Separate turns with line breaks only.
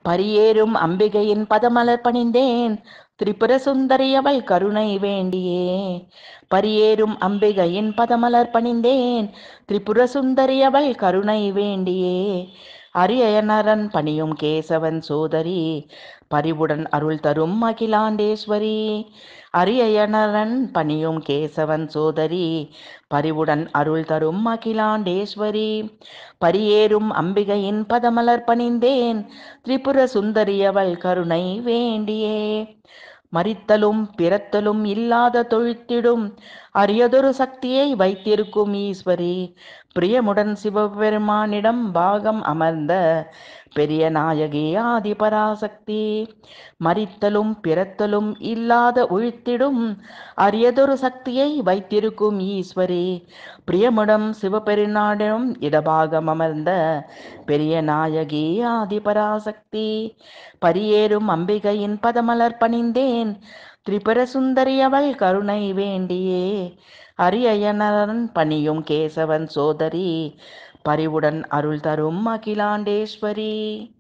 பரியேறும் அம்பிகையின் பதமலர் பணிந்தேன் திரிபுர சுந்தரி அவள் கருணை வேண்டியே பரியேறும் அம்பிகையின் பதமலர் பணிந்தேன் திரிபுர சுந்தரி அவள் கருணை வேண்டியே அரியனரன் பணியும் கேசவன் சோதரி பரிவுடன் அருள் தரும் அகிலாண்டேஸ்வரி அரியனரன் பணியும் கேசவன் சோதரி பரிவுடன் அருள் தரும் அகிலாண்டேஸ்வரி பரியேறும் அம்பிகையின் பதமலர் பணிந்தேன் திரிபுர சுந்தரி அவள் கருணை வேண்டியே மறித்தலும் பிறத்தலும் இல்லாத தொழுத்திடும் அரியதொரு சக்தியை வைத்திருக்கும் ஈஸ்வரி பிரியமுடன் சிவபெருமானிடம் பாகம் அமர்ந்த பெரிய நாயகி ஆதி பராசக்தி மறித்தலும் பிறத்தலும் இல்லாத உழித்திடும் அரியதொரு சக்தியை வைத்திருக்கும் ஈஸ்வரி பிரியமுடன் சிவபெருநாடிடம் இடபாகம் அமர்ந்த பெரிய நாயகி ஆதி பராசக்தி பரியேறும் அம்பிகையின் பதமலர் பணிந்தேன் திரிபுர சுந்தரி அவள் கருணை வேண்டியே அரியனரன் பணியும் கேசவன் சோதரி பரிவுடன் அருள் தரும் அகிலாண்டேஸ்வரி